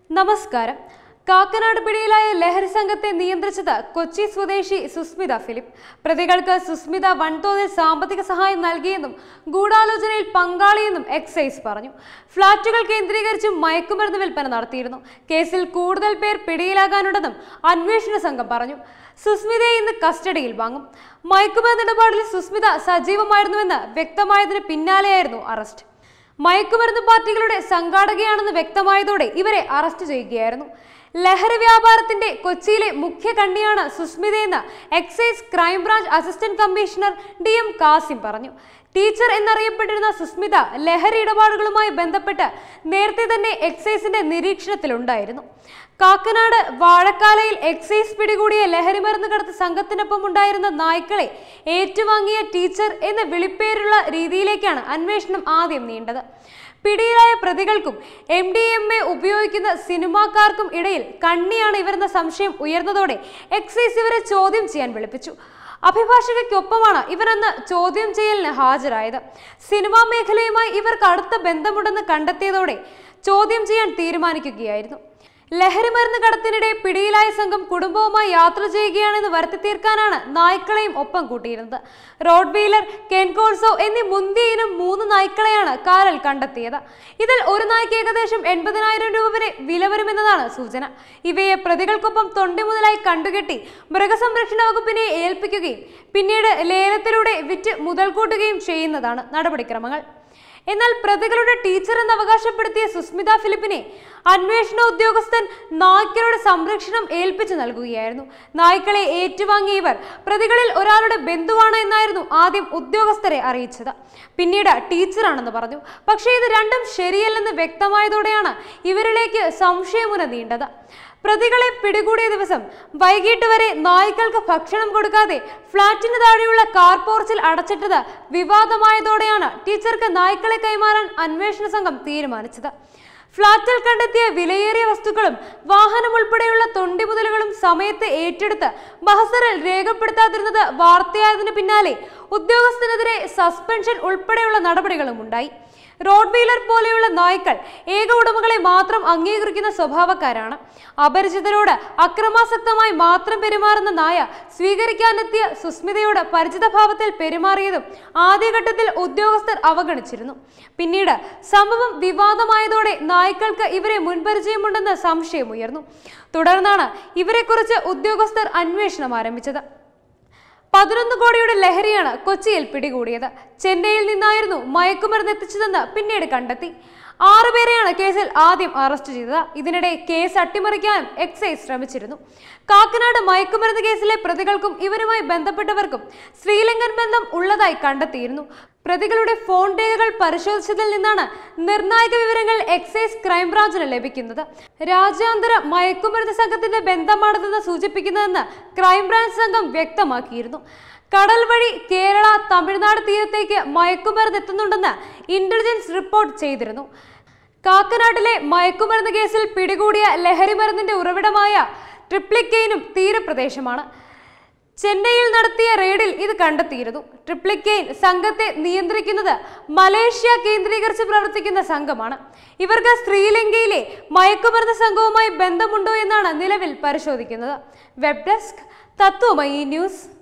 നമസ്കാരം കാക്കനാട് പിടിയിലായ ലഹരി സംഘത്തെ നിയന്ത്രിച്ചത് കൊച്ചി സ്വദേശി സുസ്മിത ഫിലിപ്പ് പ്രതികൾക്ക് സുസ്മിത വൻതോതിൽ സാമ്പത്തിക സഹായം നൽകിയെന്നും ഗൂഢാലോചനയിൽ പങ്കാളിയെന്നും എക്സൈസ് പറഞ്ഞു ഫ്ളാറ്റുകൾ കേന്ദ്രീകരിച്ച് മയക്കുമരുന്ന് വിൽപ്പന നടത്തിയിരുന്നു കേസിൽ കൂടുതൽ പേർ പിടിയിലാകാനുണ്ടെന്നും അന്വേഷണ സംഘം പറഞ്ഞു സുസ്മിതയെ ഇന്ന് കസ്റ്റഡിയിൽ വാങ്ങും മയക്കുമരുന്ന് ഇടപാടിൽ സുസ്മിത സജീവമായിരുന്നുവെന്ന് വ്യക്തമായതിന് പിന്നാലെയായിരുന്നു അറസ്റ്റ് മയക്കുമരുന്ന് പാർട്ടികളുടെ സംഘാടകയാണെന്ന് വ്യക്തമായതോടെ ഇവരെ അറസ്റ്റ് ചെയ്യുകയായിരുന്നു ലഹരി വ്യാപാരത്തിന്റെ കൊച്ചിയിലെ മുഖ്യ കണ്ണിയാണ് സുസ്മിതയെന്ന് excise crime branch assistant commissioner D M Kasim പറഞ്ഞു ടീച്ചർ എന്നറിയപ്പെട്ടിരുന്ന സുസ്മിത ലഹരി ഇടപാടുകളുമായി ബന്ധപ്പെട്ട് നേരത്തെ തന്നെ എക്സൈസിന്റെ നിരീക്ഷണത്തിലുണ്ടായിരുന്നു കാക്കനാട് വാഴക്കാലയിൽ എക്സൈസ് പിടികൂടിയ ലഹരി മരുന്ന് കടത്ത് സംഘത്തിനൊപ്പം ഉണ്ടായിരുന്ന നായ്ക്കളെ ഏറ്റുവാങ്ങിയ ടീച്ചർ എന്ന വിളിപ്പേരുള്ള രീതിയിലേക്കാണ് അന്വേഷണം ആദ്യം നീണ്ടത് പിടിയിലായ പ്രതികൾക്കും എം ഡി എം എ ഉപയോഗിക്കുന്ന സിനിമാക്കാർക്കും ഇടയിൽ കണ്ണിയാണ് ഇവരെന്ന സംശയം ഉയർന്നതോടെ എക്സൈസ് ഇവരെ ചോദ്യം ചെയ്യാൻ വിളിപ്പിച്ചു അഭിഭാഷകയ്ക്കൊപ്പമാണ് ഇവരെന്ന് ചോദ്യം ചെയ്യലിന് ഹാജരായത് സിനിമാ മേഖലയുമായി ഇവർക്ക് അടുത്ത ബന്ധമുണ്ടെന്ന് കണ്ടെത്തിയതോടെ ചോദ്യം ചെയ്യാൻ തീരുമാനിക്കുകയായിരുന്നു ലഹരി മരുന്ന് കടത്തിനിടെ പിടിയിലായ സംഘം കുടുംബവുമായി യാത്ര ചെയ്യുകയാണെന്ന് വരുത്തി തീർക്കാനാണ് നായ്ക്കളെയും ഒപ്പം കൂട്ടിയിരുന്നത് റോഡ് വീലർ കെൻകോൾസോ എന്നീ മുന്തിയ ഇനം മൂന്ന് നായ്ക്കളെയാണ് കാറിൽ കണ്ടെത്തിയത് ഇതിൽ ഒരു നായ്ക്ക് ഏകദേശം എൺപതിനായിരം രൂപ വരെ വില വരുമെന്നതാണ് സൂചന ഇവയെ പ്രതികൾക്കൊപ്പം തൊണ്ടി മുതലായി കണ്ടുകെട്ടി മൃഗസംരക്ഷണ വകുപ്പിനെ ഏൽപ്പിക്കുകയും പിന്നീട് ലേലത്തിലൂടെ വിറ്റ് മുതൽ കൂട്ടുകയും ചെയ്യുന്നതാണ് നടപടിക്രമങ്ങൾ എന്നാൽ പ്രതികളുടെ ടീച്ചർ എന്ന് അവകാശപ്പെടുത്തിയ സുസ്മിത ഫിലിപ്പിനെ അന്വേഷണ ഉദ്യോഗസ്ഥൻ നായ്ക്കളുടെ സംരക്ഷണം ഏൽപ്പിച്ചു നൽകുകയായിരുന്നു നായ്ക്കളെ ഏറ്റുവാങ്ങിയ ഇവർ പ്രതികളിൽ ഒരാളുടെ ബന്ധുവാണ് എന്നായിരുന്നു ആദ്യം ഉദ്യോഗസ്ഥരെ അറിയിച്ചത് പിന്നീട് ടീച്ചറാണെന്ന് പറഞ്ഞു പക്ഷേ ഇത് രണ്ടും ശരിയല്ലെന്ന് വ്യക്തമായതോടെയാണ് ഇവരിലേക്ക് സംശയമുന നീണ്ടത് പ്രതികളെ പിടികൂടിയ ദിവസം വൈകിട്ട് വരെ നായ്ക്കൾക്ക് ഭക്ഷണം കൊടുക്കാതെ ഫ്ളാറ്റിന് താഴെയുള്ള കാർ പോർച്ചിൽ അടച്ചിട്ടത് വിവാദമായതോടെയാണ് ടീച്ചർക്ക് നായ്ക്കളെ കൈമാറാൻ അന്വേഷണ സംഘം തീരുമാനിച്ചത് ഫ്ളാറ്റിൽ കണ്ടെത്തിയ വിലയേറിയ വസ്തുക്കളും വാഹനം ഉൾപ്പെടെയുള്ള തൊണ്ടിമുതലുകളും സമയത്ത് ഏറ്റെടുത്ത് ബഹസറിൽ രേഖപ്പെടുത്താതിരുന്നത് വാർത്തയായതിനു പിന്നാലെ ഉദ്യോഗസ്ഥനെതിരെ സസ്പെൻഷൻ ഉൾപ്പെടെയുള്ള നടപടികളും ഉണ്ടായി റോഡ് വീലർ പോലെയുള്ള നായ്ക്കൾ ഏക ഉടമകളെ മാത്രം അംഗീകരിക്കുന്ന സ്വഭാവക്കാരാണ് അപരിചിതരോട് അക്രമാസക്തമായി മാത്രം പെരുമാറുന്ന നായ സ്വീകരിക്കാനെത്തിയ സുസ്മിതയോട് പരിചിതഭാവത്തിൽ പെരുമാറിയതും ആദ്യഘട്ടത്തിൽ ഉദ്യോഗസ്ഥർ അവഗണിച്ചിരുന്നു പിന്നീട് സംഭവം വിവാദമായതോടെ നായ്ക്കൾക്ക് ഇവരെ മുൻപരിചയമുണ്ടെന്ന് സംശയമുയർന്നു തുടർന്നാണ് ഇവരെക്കുറിച്ച് ഉദ്യോഗസ്ഥർ അന്വേഷണം ആരംഭിച്ചത് പതിനൊന്ന് കോടിയുടെ ലഹരിയാണ് കൊച്ചിയിൽ പിടികൂടിയത് ചെന്നൈയിൽ നിന്നായിരുന്നു മയക്കുമരുന്ന് എത്തിച്ചതെന്ന് പിന്നീട് കണ്ടെത്തി ആറുപേരെയാണ് കേസിൽ ആദ്യം അറസ്റ്റ് ചെയ്തത് ഇതിനിടെ കേസ് അട്ടിമറിക്കാനും എക്സൈസ് ശ്രമിച്ചിരുന്നു കാക്കനാട് മയക്കുമരുന്ന് കേസിലെ പ്രതികൾക്കും ഇവരുമായി ബന്ധപ്പെട്ടവർക്കും ശ്രീലങ്കൻ ബന്ധം ഉള്ളതായി കണ്ടെത്തിയിരുന്നു പ്രതികളുടെ ഫോൺ രേഖകൾ പരിശോധിച്ചതിൽ നിന്നാണ് നിർണായക വിവരങ്ങൾ എക്സൈസ് ക്രൈംബ്രാഞ്ചിന് ലഭിക്കുന്നത് രാജ്യാന്തര മയക്കുമരുന്ന് സംഘത്തിന്റെ ബന്ധമാണിതെന്ന് സൂചിപ്പിക്കുന്നതെന്ന് ക്രൈംബ്രാഞ്ച് സംഘം വ്യക്തമാക്കിയിരുന്നു കടൽ വഴി കേരള തമിഴ്നാട് തീരത്തേക്ക് മയക്കുമരുന്ന് എത്തുന്നുണ്ടെന്ന് ഇന്റലിജൻസ് റിപ്പോർട്ട് ചെയ്തിരുന്നു കാക്കനാട്ടിലെ മയക്കുമരുന്ന് കേസിൽ പിടികൂടിയ ലഹരിമരുന്നിന്റെ ഉറവിടമായ ട്രിപ്ലിക്കെയിനും തീരപ്രദേശമാണ് ചെന്നൈയിൽ നടത്തിയ റെയ്ഡിൽ ഇത് കണ്ടെത്തിയിരുന്നു ട്രിപ്ലിക്കെയിൻ സംഘത്തെ നിയന്ത്രിക്കുന്നത് മലേഷ്യ കേന്ദ്രീകരിച്ച് പ്രവർത്തിക്കുന്ന സംഘമാണ് ഇവർക്ക് ശ്രീലങ്കയിലെ മയക്കുമരുന്ന് സംഘവുമായി ബന്ധമുണ്ടോ എന്നാണ് നിലവിൽ പരിശോധിക്കുന്നത് വെബ് ഡെസ്ക് തത്വമയി ന്യൂസ്